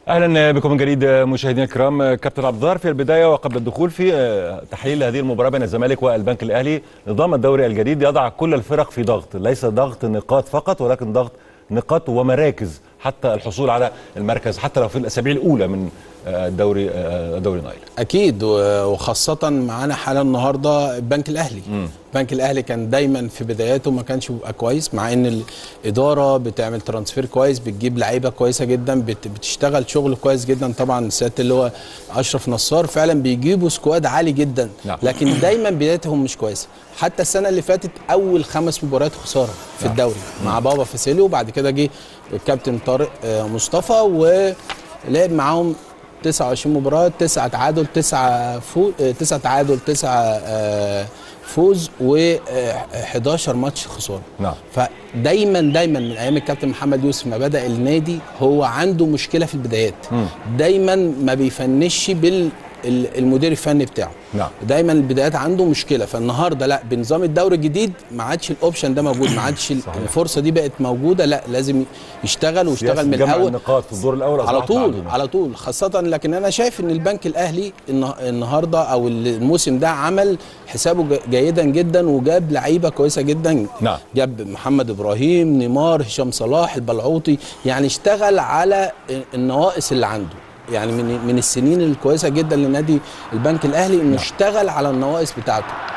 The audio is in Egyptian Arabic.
اهلا بكم من جديد مشاهدينا الكرام كابتن عبد الظاهر في البدايه وقبل الدخول في تحليل هذه المباراه بين الزمالك والبنك الاهلي نظام الدوري الجديد يضع كل الفرق في ضغط ليس ضغط نقاط فقط ولكن ضغط نقاط ومراكز حتى الحصول على المركز حتى لو في الاسابيع الاولى من الدوري دوري نايل اكيد وخاصه معانا حاله النهارده البنك الاهلي مم. البنك الاهلي كان دايما في بداياته ما كانش بيبقى كويس مع ان الاداره بتعمل ترانسفير كويس بتجيب لعيبه كويسه جدا بت بتشتغل شغل كويس جدا طبعا سياده اللي هو اشرف نصار فعلا بيجيبوا سكواد عالي جدا نعم. لكن دايما بدايتهم مش كويسه حتى السنه اللي فاتت اول خمس مباريات خساره في نعم. الدوري مع بابا فاسيليو وبعد كده جه الكابتن طارق آه، مصطفى ولعب معاهم 29 مباراة 9 تعادل 9 فوز 9 تعادل 9 فوز و11 ماتش خسارة نعم فدايما دايما من ايام الكابتن محمد يوسف ما بدا النادي هو عنده مشكله في البدايات مم. دايما ما بيفنش بال ال- المدير الفني بتاعه نعم دايما البدايات عنده مشكله فالنهارده لا بنظام الدوري الجديد ما عادش الاوبشن ده موجود ما عادش ال- صحيح. الفرصه دي بقت موجوده لا لازم يشتغل ويشتغل من جمع الاول النقاط في الدور الاول على أصبحت طول معدومة. على طول خاصة لكن أنا شايف إن البنك الأهلي النه- النهاردة أو الموسم ده عمل حسابه ج- جيدا جدا وجاب لعيبة كويسة جدا نعم. جاب محمد إبراهيم نيمار هشام صلاح البلعوطي يعني اشتغل على النواقص اللي عنده يعني من من السنين الكويسه جدا لنادي البنك الاهلي انه اشتغل على النواقص بتاعته